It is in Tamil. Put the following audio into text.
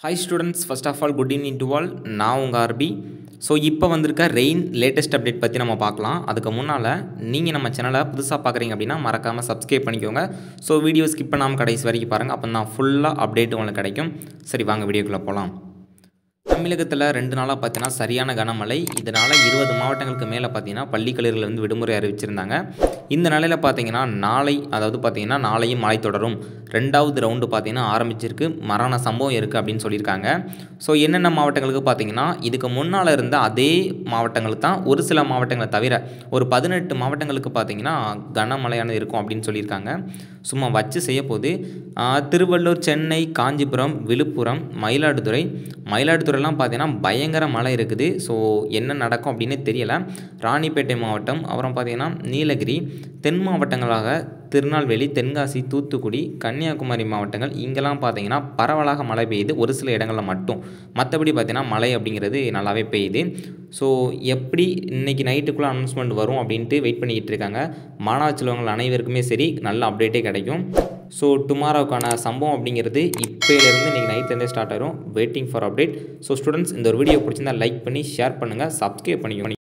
hi students first of all good evening to all நான் உங்கள் ஆர்பி ஸோ இப்போ வந்திருக்க ரெயின் லேட்டஸ்ட் அப்டேட் பற்றி நம்ம பார்க்கலாம் அதுக்கு முன்னால் நீங்கள் நம்ம சேனலை புதுசாக பார்க்குறீங்க அப்படின்னா மறக்காமல் சப்ஸ்கிரைப் பண்ணிக்கோங்க ஸோ வீடியோ ஸ்கிப் பண்ணாமல் கடைசி வரைக்கும் பாருங்கள் அப்போ தான் ஃபுல்லாக அப்டேட் உங்களுக்கு கிடைக்கும் சரி வாங்க வீடியோக்குள்ளே போகலாம் தமிழகத்தில் ரெண்டு நாளாக பார்த்தீங்கன்னா சரியான கனமழை இதனால் இருபது மாவட்டங்களுக்கு மேலே பார்த்தீங்கன்னா பள்ளிக்கல்லூரிகள் வந்து விடுமுறை அறிவிச்சிருந்தாங்க இந்த நிலையில் பார்த்தீங்கன்னா நாளை அதாவது பார்த்தீங்கன்னா நாளையும் மழை தொடரும் ரெண்டாவது ரவுண்டு பார்த்தீங்கன்னா ஆரம்பிச்சிருக்கு மரண சம்பவம் இருக்குது அப்படின்னு சொல்லியிருக்காங்க ஸோ என்னென்ன மாவட்டங்களுக்கு பார்த்தீங்கன்னா இதுக்கு முன்னால் இருந்த அதே மாவட்டங்களுக்கு தான் ஒரு சில மாவட்டங்களை தவிர ஒரு பதினெட்டு மாவட்டங்களுக்கு பார்த்தீங்கன்னா கனமழையானது இருக்கும் அப்படின்னு சொல்லியிருக்காங்க சும்மா வச்சு செய்ய போது திருவள்ளூர் சென்னை காஞ்சிபுரம் விழுப்புரம் மயிலாடுதுறை மயிலாடுதுறைலாம் பார்த்தீங்கன்னா பயங்கர மழை இருக்குது ஸோ என்ன நடக்கும் அப்படின்னு தெரியலை ராணிப்பேட்டை மாவட்டம் அப்புறம் பார்த்தீங்கன்னா நீலகிரி தென் மாவட்டங்களாக திருநெல்வேலி தென்காசி தூத்துக்குடி கன்னியாகுமரி மாவட்டங்கள் இங்கெல்லாம் பார்த்தீங்கன்னா பரவலாக மழை பெய்யுது ஒரு சில இடங்களில் மட்டும் மற்றபடி பார்த்தீங்கன்னா மழை அப்படிங்கிறது நல்லாவே பெய்யுது ஸோ எப்படி இன்றைக்கி நைட்டுக்குள்ளே அனௌன்ஸ்மெண்ட் வரும் அப்படின்ட்டு வெயிட் பண்ணிக்கிட்டு இருக்காங்க மாணவ செல்வங்கள் அனைவருக்குமே சரி நல்ல அப்டேட்டே கிடைக்கும் ஸோ டுமாரோக்கான சம்பவம் அப்படிங்கிறது இப்போலேருந்து இன்றைக்கி நைட்லேருந்தே ஸ்டார்ட் ஆகிரும் waiting for update so students இந்த ஒரு வீடியோ பிடிச்சிருந்தா லைக் பண்ணி ஷேர் பண்ணுங்கள் சப்ஸ்கிரைப் பண்ணிக்கோங்க